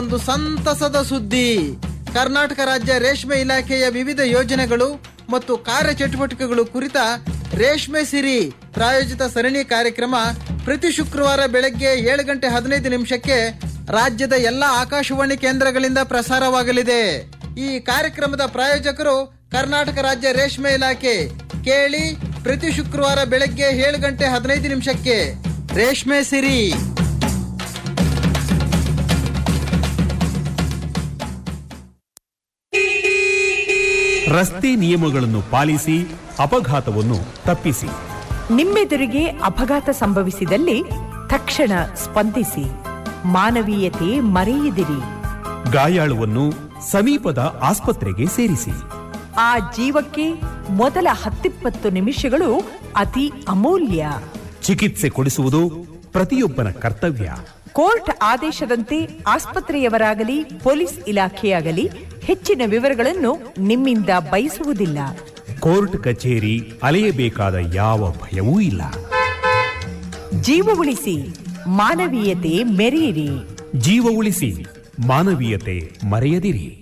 ಒಂದು ಸಂತಸದ ಸುದ್ದಿ ಕರ್ನಾಟಕ ರಾಜ್ಯ ರೇಷ್ಮೆ ಇಲಾಖೆಯ ವಿವಿಧ ಯೋಜನೆಗಳು ಮತ್ತು ಕಾರ್ಯಚಟುವಟಿಕೆಗಳು ಕುರಿತ ರೇಷ್ಮೆ ಸಿರಿ ಪ್ರಾಯೋಜಿತ ಸರಣಿ ಕಾರ್ಯಕ್ರಮ ಪ್ರತಿ ಶುಕ್ರವಾರ ಬೆಳಗ್ಗೆ ಏಳು ಗಂಟೆ ಹದಿನೈದು ನಿಮಿಷಕ್ಕೆ ರಾಜ್ಯದ ಎಲ್ಲ ಆಕಾಶವಾಣಿ ಕೇಂದ್ರಗಳಿಂದ ಪ್ರಸಾರವಾಗಲಿದೆ ಈ ಕಾರ್ಯಕ್ರಮದ ಪ್ರಾಯೋಜಕರು ಕರ್ನಾಟಕ ರಾಜ್ಯ ರೇಷ್ಮೆ ಇಲಾಖೆ ಕೇಳಿ ಪ್ರತಿ ಶುಕ್ರವಾರ ಬೆಳಗ್ಗೆ ಏಳು ಗಂಟೆ ಹದಿನೈದು ನಿಮಿಷಕ್ಕೆ ರೇಷ್ಮೆ ಸಿರಿ ರಸ್ತೆ ನಿಯಮಗಳನ್ನು ಪಾಲಿಸಿ ಅಪಘಾತವನ್ನು ತಪ್ಪಿಸಿ ನಿಮ್ಮೆದುರಿಗೆ ಅಪಘಾತ ಸಂಭವಿಸಿದಲ್ಲಿ ತಕ್ಷಣ ಸ್ಪಂದಿಸಿ ಮಾನವೀಯತೆ ಮರೆಯದಿರಿ ಗಾಯಾಳುವನ್ನು ಸಮೀಪದ ಆಸ್ಪತ್ರೆಗೆ ಸೇರಿಸಿ ಆ ಜೀವಕ್ಕೆ ಮೊದಲ ಹತ್ತಿಪ್ಪತ್ತು ನಿಮಿಷಗಳು ಅತಿ ಅಮೂಲ್ಯ ಚಿಕಿತ್ಸೆ ಕೊಡಿಸುವುದು ಪ್ರತಿಯೊಬ್ಬನ ಕರ್ತವ್ಯ ಕೋರ್ಟ್ ಆದೇಶದಂತೆ ಆಸ್ಪತ್ರೆಯವರಾಗಲಿ ಪೊಲೀಸ್ ಇಲಾಖೆಯಾಗಲಿ ಹೆಚ್ಚಿನ ವಿವರಗಳನ್ನು ನಿಮ್ಮಿಂದ ಬಯಸುವುದಿಲ್ಲ ಕೋರ್ಟ್ ಕಚೇರಿ ಅಲೆಯಬೇಕಾದ ಯಾವ ಭಯವೂ ಇಲ್ಲ ಜೀವ ಉಳಿಸಿ ಮಾನವೀಯತೆ ಮೆರೆಯಿರಿ ಜೀವ ಉಳಿಸಿ ಮಾನವೀಯತೆ ಮರೆಯದಿರಿ